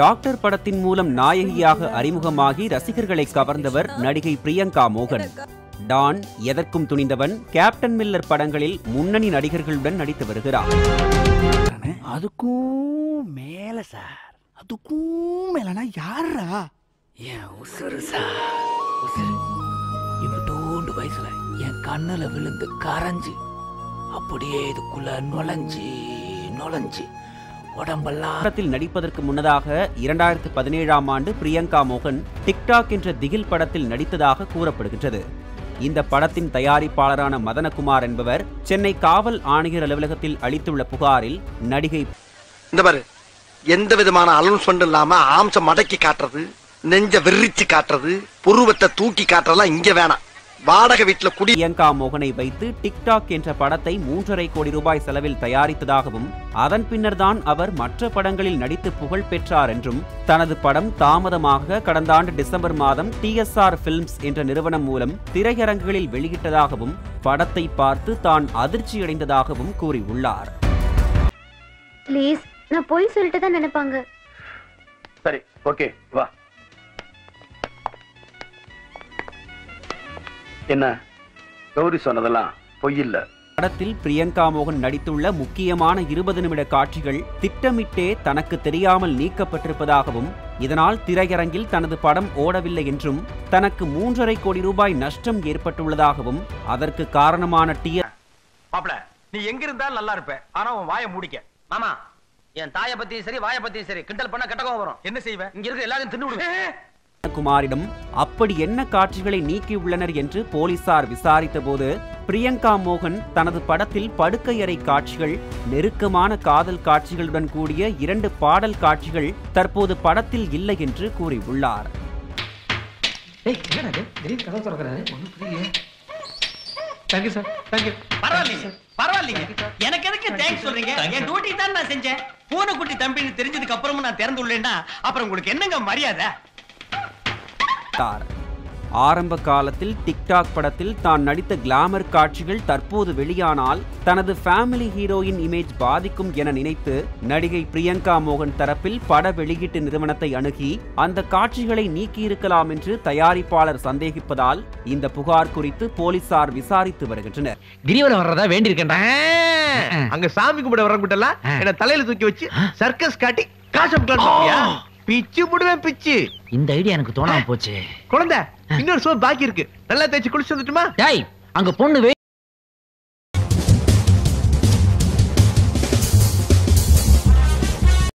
doctor படத்தின் மூலம் நாயகியாக அறிமுகமாகி ரசிகர்களை கவர்ந்தவர் நடிகை பிரியங்கா மோகன் டான் எதற்கும் துணிந்தவன் கேப்டன் மில்லர் படங்களில் முன்னணி நடிகர்களுடன் நடித்து வருகிறார் அதுக்கும் மேல சார் அதுக்கும் மேலனா யாரா என் உசுறு சார் உசுறு இவ்வளோண்டு வயசுல என் கண்ணுல விழுந்து கரைஞ்சு அப்படியே இதுக்குள்ள நுழைஞ்சு நுழைஞ்சு உடம்பெல்லாம் படத்தில் நடிப்பதற்கு முன்னதாக இரண்டாயிரத்து பதினேழாம் ஆண்டு பிரியங்கா மோகன் டிக்டாக் என்ற திகில் படத்தில் நடித்ததாக கூறப்படுகின்றது இந்த படத்தின் தயாரிப்பாளரான மதனகுமார் என்பவர் சென்னை காவல் ஆணையர் அலுவலகத்தில் அளித்துள்ள புகாரில் நடிகை இந்த பாரு எந்த விதமான அலௌன்ஸ்மெண்ட் இல்லாம ஆம்ச மடக்கி காட்டுறது நெஞ்ச விரிச்சு காட்டுறது புருவத்தை தூக்கி காட்டுறதெல்லாம் இங்க வேணாம் வாடகை வீட்டுல குடி பிரியங்கா மோகனை வைத்து டிக்டாக் என்ற படத்தை மூன்றரை கோடி ரூபாய் செலவில் தயாரித்ததாகவும் அதன் பின்னர்தான் அவர் மற்ற படங்களில் நடித்து புகழ் பெற்றார் என்றும் தனது படம் தாமதமாக கடந்த ஆண்டு டிசம்பர் மாதம் டிஎஸ்ஆர் பிலிம்ஸ் என்ற நிறுவனம் மூலம் திரையரங்குகளில் வெளியிட்டதாகவும் படத்தை பார்த்து தான் அதிர்ச்சியடைந்ததாகவும் கூறியுள்ளார் ப்ளீஸ் நான் போய் சொல்லிட்டு தான் நினைப்பாங்க சரி ஓகே வா என்ன கௌரி சொன்னதெல்லாம் பொய் இல்ல படத்தில் பிரியங்கா மோகன் நடித்துள்ள முக்கியமான இருபது நிமிட காட்சிகள் திட்டமிட்டே தனக்கு தெரியாமல் நீக்கப்பட்டிருப்பதாகவும் இதனால் திரையரங்கில் தனது படம் ஓடவில்லை என்றும் தனக்கு மூன்றரை கோடி ரூபாய் நஷ்டம் ஏற்பட்டுள்ளதாகவும் அதற்கு காரணமான டி மாப்பிள நீ எங்க இருந்தாலும் நல்லா இருப்ப ஆனா உன் வாயை மூடிக்க மாமா என் தாயை பத்தியும் சரி வாயை பத்தியும் சரி கிண்டல் பண்ண கெட்ட கோவம் வரும் என்ன செய்வ இங்க இருக்க எல்லாரையும் தின்னு விடுவேன் குமாரிடம் அப்படி என்ன காட்சிகளை நீக்கியுள்ளனர் என்று போலீசார் விசாரித்தபோது பிரியங்கா மோகன் தனது படத்தில் படுக்கையறை காட்சிகள் நெருக்கமான காதல் காட்சிகளுடன் கூடிய இரண்டு பாடல் காட்சிகள் தற்போது படத்தில் இல்லை என்று கூறியுள்ளார் பரவாயில்லைங்க பரவாயில்லைங்க எனக்கு எதுக்கு தேங்க்ஸ் சொல்றீங்க என் டியூட்டி தான் நான் செஞ்சேன் பூனைக்குட்டி தம்பின்னு தெரிஞ்சதுக்கு அப்புறமும் நான் திறந்து உள்ளேன்னா அப்புறம் உங்களுக்கு என்னங்க மரியாதை தெரிவித்தார் ஆரம்ப காலத்தில் டிக்டாக் படத்தில் தான் நடித்த கிளாமர் காட்சிகள் தற்போது வெளியானால் தனது ஃபேமிலி ஹீரோயின் இமேஜ் பாதிக்கும் என நினைத்து நடிகை பிரியங்கா மோகன் தரப்பில் பட வெளியீட்டு நிறுவனத்தை அணுகி அந்த காட்சிகளை நீக்கியிருக்கலாம் என்று தயாரிப்பாளர் சந்தேகிப்பதால் இந்த புகார் குறித்து போலீசார் விசாரித்து வருகின்றனர் கிரிவலம் வர்றதா வேண்டியிருக்கேன்டா அங்க சாமி கும்பிட வரக்கூட்டலாம் என்ன தலையில தூக்கி வச்சு சர்க்கஸ் காட்டி காசு அமுக்கலாம்னு பிச்சு புடுவேன் பிச்சு இந்த ஐடியா எனக்கு தோணாம போச்சு குழந்தை இன்னொரு சோப் பாக்கி இருக்கு நல்லா தேய்ச்சி குளிச்சு வந்துட்டுமா டேய் அங்க பொண்ணு